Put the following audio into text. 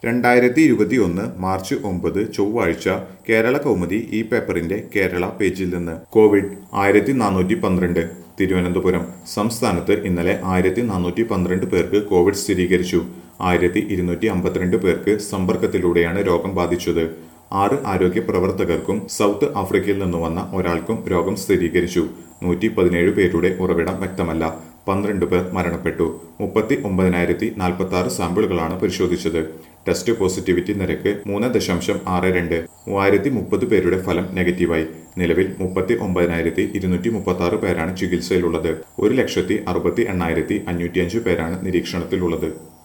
രണ്ടായിരത്തി ഇരുപത്തി ഒന്ന് മാർച്ച് ഒമ്പത് ചൊവ്വാഴ്ച കേരള കൗമുദി ഈ പേപ്പറിന്റെ കേരള പേജിൽ നിന്ന് കോവിഡ് ആയിരത്തി നാനൂറ്റി പന്ത്രണ്ട് തിരുവനന്തപുരം സംസ്ഥാനത്ത് ഇന്നലെ ആയിരത്തി നാനൂറ്റി പന്ത്രണ്ട് പേർക്ക് കോവിഡ് സ്ഥിരീകരിച്ചു ആയിരത്തി ഇരുന്നൂറ്റി അമ്പത്തിരണ്ട് പേർക്ക് സമ്പർക്കത്തിലൂടെയാണ് രോഗം ബാധിച്ചത് ആറ് ആരോഗ്യ പ്രവർത്തകർക്കും സൗത്ത് ആഫ്രിക്കയിൽ നിന്ന് വന്ന ഒരാൾക്കും രോഗം സ്ഥിരീകരിച്ചു നൂറ്റി പതിനേഴ് പേരുടെ ഉറവിടം വ്യക്തമല്ല പന്ത്രണ്ട് പേർ മരണപ്പെട്ടു മുപ്പത്തി ഒമ്പതിനായിരത്തി നാൽപ്പത്തി ആറ് സാമ്പിളുകളാണ് പരിശോധിച്ചത് ടെസ്റ്റ് പോസിറ്റിവിറ്റി നിരക്ക് മൂന്ന് ദശാംശം ആറ് രണ്ട് മൂവായിരത്തി മുപ്പത് പേരുടെ ഫലം നെഗറ്റീവായി നിലവിൽ മുപ്പത്തി ഒമ്പതിനായിരത്തി ഇരുന്നൂറ്റി മുപ്പത്തി ആറ് പേരാണ് ചികിത്സയിലുള്ളത് ഒരു ലക്ഷത്തി അറുപത്തി എണ്ണായിരത്തി അഞ്ഞൂറ്റിയഞ്ച് പേരാണ് നിരീക്ഷണത്തിലുള്ളത്